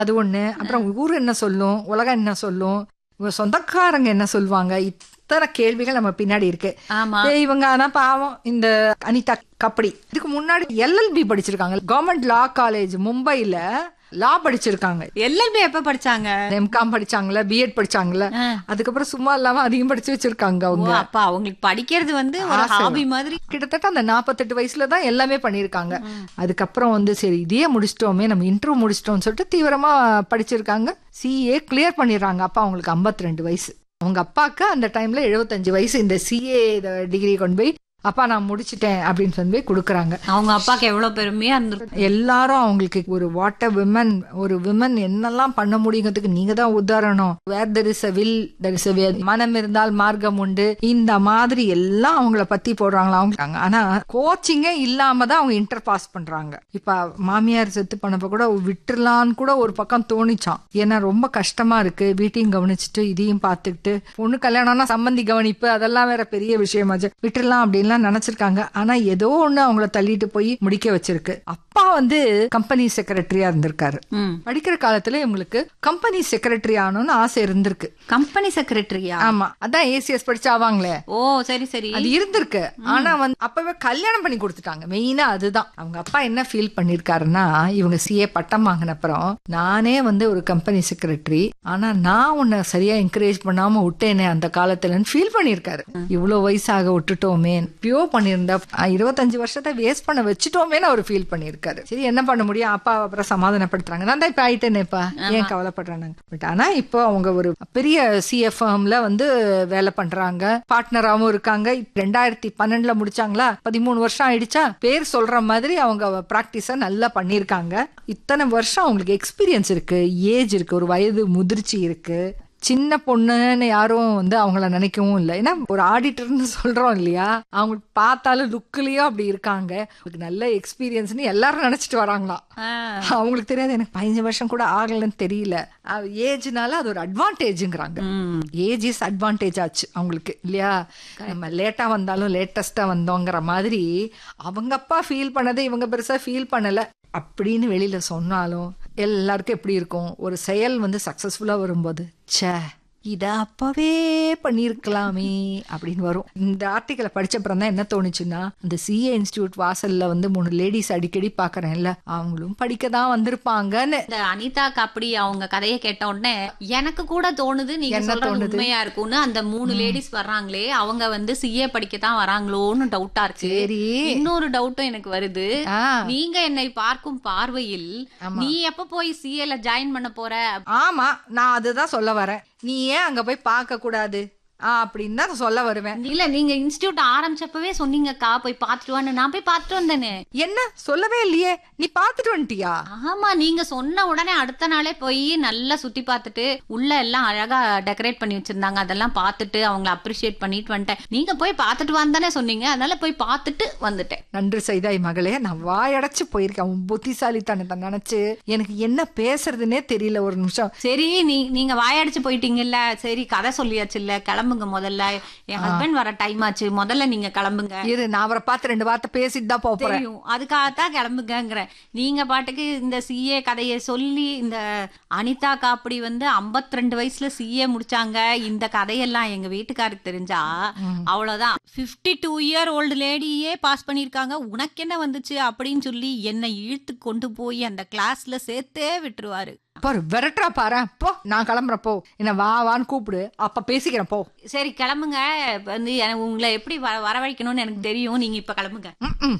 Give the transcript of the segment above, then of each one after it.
அது ஒண்ணு அப்புறம் ஊர் என்ன சொல்லும் உலகம் என்ன சொல்லும் இவங்க சொந்தக்காரங்க என்ன சொல்லுவாங்க இத்தனை கேள்விகள் நம்ம பின்னாடி இருக்கு ஆமா ஏய், இவங்க ஆனா பாவம் இந்த அனிதா கப்படி இதுக்கு முன்னாடி எல்எல்பி படிச்சிருக்காங்க கவர்மெண்ட் லா காலேஜ் மும்பைல லா படிச்சிருக்காங்க எல்எல்பி எப்ப படிச்சாங்க எம்காம் படிச்சாங்கல்ல பிஎட் படிச்சாங்கல்ல ஆ. அதுக்கப்புறம் சும்மா இல்லாம அதிகம் படிச்சு வச்சிருக்காங்க ஓ, அவங்க அப்ப அவங்களுக்கு படிக்கிறது வந்து ஒரு ஆசை. ஹாபி மாதிரி கிட்டத்தட்ட அந்த நாற்பத்தெட்டு வயசுல தான் எல்லாமே பண்ணியிருக்காங்க அதுக்கப்புறம் வந்து சரி இதையே முடிச்சிட்டோமே நம்ம இன்டர்வியூ முடிச்சிட்டோம்னு சொல்லிட்டு தீவிரமா படிச்சிருக்காங்க சிஏ கிளியர் பண்ணிடுறாங்க அப்பா அவங்களுக்கு 52 ரெண்டு வயசு அவங்க அப்பாவுக்கு அந்த டைம்ல 75 வயசு இந்த சிஏ டிகிரி கொண்டு போய் அப்பா நான் முடிச்சிட்டேன் அப்படின்னு சொல்லி போய் கொடுக்குறாங்க அவங்க அப்பாக்கு எவ்வளவு பெருமையா இருந்திருக்கும் எல்லாரும் அவங்களுக்கு ஒரு வாட் விமன் ஒரு விமன் என்னெல்லாம் பண்ண முடியுங்கிறதுக்கு நீங்க தான் உதாரணம் where there is a will there is மனம் இருந்தால் மார்க்கம் உண்டு இந்த மாதிரி எல்லாம் அவங்கள பத்தி போடுறாங்களா அவங்க ஆனா கோச்சிங்கே இல்லாம தான் அவங்க இன்டர் பாஸ் பண்றாங்க இப்ப மாமியார் செத்து பண்ணப்ப கூட விட்டுறலான்னு கூட ஒரு பக்கம் தோணிச்சான் ஏன்னா ரொம்ப கஷ்டமா இருக்கு வீட்டையும் கவனிச்சுட்டு இதையும் பார்த்துக்கிட்டு பொண்ணு கல்யாணம்னா சம்பந்தி கவனிப்பு அதெல்லாம் வேற பெரிய விஷயமாச்சு விட்டுறலாம் அப்படின்லாம் நினைச்சிருக்காங்க ஆனா ஏதோ ஒண்ணு அவங்கள தள்ளிட்டு போய் முடிக்க வச்சிருக்கு அப்பா வந்து கம்பெனி செக்ரட்டரியா இருந்திருக்காரு ம். படிக்கிற காலத்துல இவங்களுக்கு கம்பெனி செக்ரட்டரி ஆகணும்னு ஆசை இருந்திருக்கு கம்பெனி செக்ரட்டரியா ஆமா அதான் ஏசிஎஸ் படிச்சு ஆவாங்களே ஓ சரி சரி அது இருந்திருக்கு ஆனா வந்து அப்பவே கல்யாணம் பண்ணி கொடுத்துட்டாங்க மெயினா அதுதான் அவங்க அப்பா என்ன ஃபீல் பண்ணிருக்காருன்னா இவங்க சிஏ பட்டம் வாங்கின அப்புறம் நானே வந்து ஒரு கம்பெனி செக்ரட்டரி ஆனா நான் உன்னை சரியா என்கரேஜ் பண்ணாம விட்டேனே அந்த காலத்துலன்னு ஃபீல் பண்ணிருக்காரு இவ்வளவு வயசாக விட்டுட்டோமே பியோ பண்ணியிருந்தா அஹ், இருபத்தஞ்சு வருஷத்தை வேஸ்ட் பண்ண வச்சுட்டோமேன்னு அவர் ஃபீல் பண்ணிருக்காரு சரி என்ன பண்ண முடியும் அப்பா அப்புறம் சமாதானப்படுத்துறாங்க நான் தான் இப்ப ஆயிட்டேனேப்பா ஏன் கவலைப்படுறாங்க பட் ஆனா இப்போ அவங்க ஒரு பெரிய சிஎஃப்எம்ல வந்து வேலை பண்றாங்க பார்ட்னராவும் இருக்காங்க ரெண்டாயிரத்தி பன்னெண்டுல முடிச்சாங்களா பதிமூணு வருஷம் ஆயிடுச்சா பேர் சொல்ற மாதிரி அவங்க பிராக்டிஸ நல்லா பண்ணிருக்காங்க இத்தனை வருஷம் அவங்களுக்கு எக்ஸ்பீரியன்ஸ் இருக்கு ஏஜ் இருக்கு ஒரு வயது முதிர்ச்சி இருக்கு சின்ன பொண்ணுன்னு யாரும் வந்து அவங்கள நினைக்கவும் இல்லை ஏன்னா ஒரு ஆடிட்டர்னு சொல்றோம் இல்லையா அவங்களுக்கு பார்த்தாலும் லுக்லயும் அப்படி இருக்காங்க அவங்களுக்கு நல்ல எக்ஸ்பீரியன்ஸ்னு எல்லாரும் நினைச்சிட்டு வராங்களாம் ஆ. அவங்களுக்கு தெரியாது எனக்கு பதினஞ்சு வருஷம் கூட ஆகலன்னு தெரியல ஏஜ்னால அது ஒரு அட்வான்டேஜ்ங்கிறாங்க ம். ஏஜ் இஸ் அட்வான்டேஜ் ஆச்சு அவங்களுக்கு இல்லையா நம்ம லேட்டா வந்தாலும் லேட்டஸ்டா வந்தோங்கிற மாதிரி அவங்க அப்பா ஃபீல் பண்ணதை இவங்க பெருசா ஃபீல் பண்ணல அப்படின்னு வெளியில சொன்னாலும் எல்லாருக்கும் எப்படி இருக்கும் ஒரு செயல் வந்து சக்சஸ்ஃபுல்லா வரும்போது ச்சே இத அப்பவே பண்ணியிருக்கலாமே அப்படின்னு வரும் இந்த ஆர்டிக்கலை படிச்சப்புறம் தான் என்ன தோணுச்சுன்னா இந்த சிஏ இன்ஸ்டியூட் வாசல்ல வந்து மூணு லேடிஸ் அடிக்கடி பாக்குறேன்ல அவங்களும் படிக்க தான் வந்திருப்பாங்கன்னு இந்த அனிதா அப்படி அவங்க கதையை கேட்ட உடனே எனக்கு கூட தோணுது நீங்க என்ன சொல்றது தோணுது? உண்மையா இருக்கும்னு அந்த மூணு லேடிஸ் வர்றாங்களே அவங்க வந்து சிஏ படிக்க தான் வராங்களோன்னு டவுட்டா இருக்கு சரி இன்னொரு டவுட்டும் எனக்கு வருது ஆ நீங்க என்னை பார்க்கும் பார்வையில் நீ எப்ப போய் சிஏல ஜாயின் பண்ண போற ஆமா நான் அதுதான் சொல்ல வரேன் நீ ஏன் அங்க போய் பார்க்க கூடாது ஆ, அப்படின்னு தான் சொல்ல வருவேன் இல்ல நீங்க இன்ஸ்டியூட் ஆரம்பிச்சப்பவே சொன்னீங்கக்கா போய் பாத்துட்டு வான்னு நான் போய் பாத்துட்டு வந்தேனே என்ன சொல்லவே இல்லையே நீ பார்த்துட்டு வந்துட்டியா ஆமா நீங்க சொன்ன உடனே அடுத்த நாளே போய் நல்லா சுத்தி பார்த்துட்டு உள்ள எல்லாம் அழகா டெக்கரேட் பண்ணி வச்சிருந்தாங்க அதெல்லாம் பார்த்துட்டு அவங்கள அப்ரிஷியேட் பண்ணிட்டு வந்துட்டேன் நீங்க போய் பார்த்துட்டு வந்தானே சொன்னீங்க அதனால போய் பார்த்துட்டு வந்துட்டேன் நன்று செய்தாய் மகளே நான் வாயடைச்சு போயிருக்கேன் உன் புத்திசாலித்தனத்தை நினைச்சு எனக்கு என்ன பேசுறதுனே தெரியல ஒரு நிமிஷம் சரி நீ நீங்க வாயடிச்சு போயிட்டீங்கல்ல சரி கதை சொல்லியாச்சு இல்ல கிளம்புங்க முதல்ல என் ஹஸ்பண்ட் வர டைம் ஆச்சு முதல்ல நீங்க கிளம்புங்க இரு நான் அவரை பார்த்து ரெண்டு வார்த்தை பேசிட்டு தான் போப் போறேன் தெரியும் அதுக்காகத்தான் கிளம்புங்கிறேன் நீங்க பாட்டுக்கு இந்த சிஏ கதையை சொல்லி இந்த அனிதா காப்படி வந்து 52 ரெண்டு வயசுல சிஏ முடிச்சாங்க இந்த கதையெல்லாம் எங்க வீட்டுக்காருக்கு தெரிஞ்சா அவ்வளவுதான் 52 டூ இயர் ஓல்டு லேடியே பாஸ் பண்ணிருக்காங்க உனக்கு என்ன வந்துச்சு அப்படின்னு சொல்லி என்னை இழுத்து கொண்டு போய் அந்த கிளாஸ்ல சேர்த்தே விட்டுருவாரு பாரு விரட்டுறா பாரு போ நான் கிளம்புறேன் போ என்ன வா வான்னு கூப்பிடு அப்ப பேசிக்கிறேன் போ சரி கிளம்புங்க இப்ப வந்து எனக்கு உங்களை எப்படி வர- வரவழைக்கணும்னு எனக்கு தெரியும் நீங்க இப்ப கிளம்புங்க ம்ம்.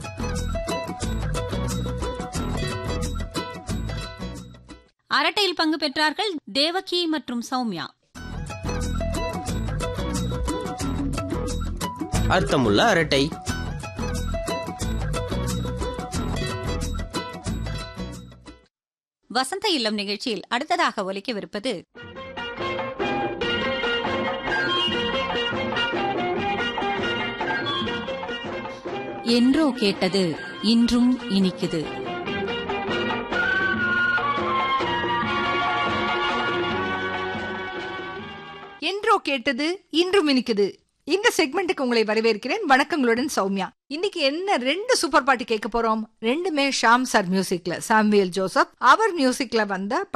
அரட்டையில் பங்கு பெற்றார்கள் தேவகி மற்றும் சௌமியா அர்த்தமுள்ள அரட்டை வசந்த இல்லம் நிகழ்ச்சியில் அடுத்ததாக ஒலிக்கவிருப்பது என்றோ கேட்டது இன்றும் இனிக்குது என்றோ கேட்டது இன்றும் இனிக்குது இந்த செக்மெண்ட்டுக்கு உங்களை வரவேற்கிறேன் வணக்கங்களுடன் சௌமியா இன்னைக்கு என்ன ரெண்டு சூப்பர் பாட்டு கேட்க போறோம் ரெண்டுமே ஷாம் சார் மியூசிக்ல சாம்வியல் ஜோசப் அவர் மியூசிக்ல வந்த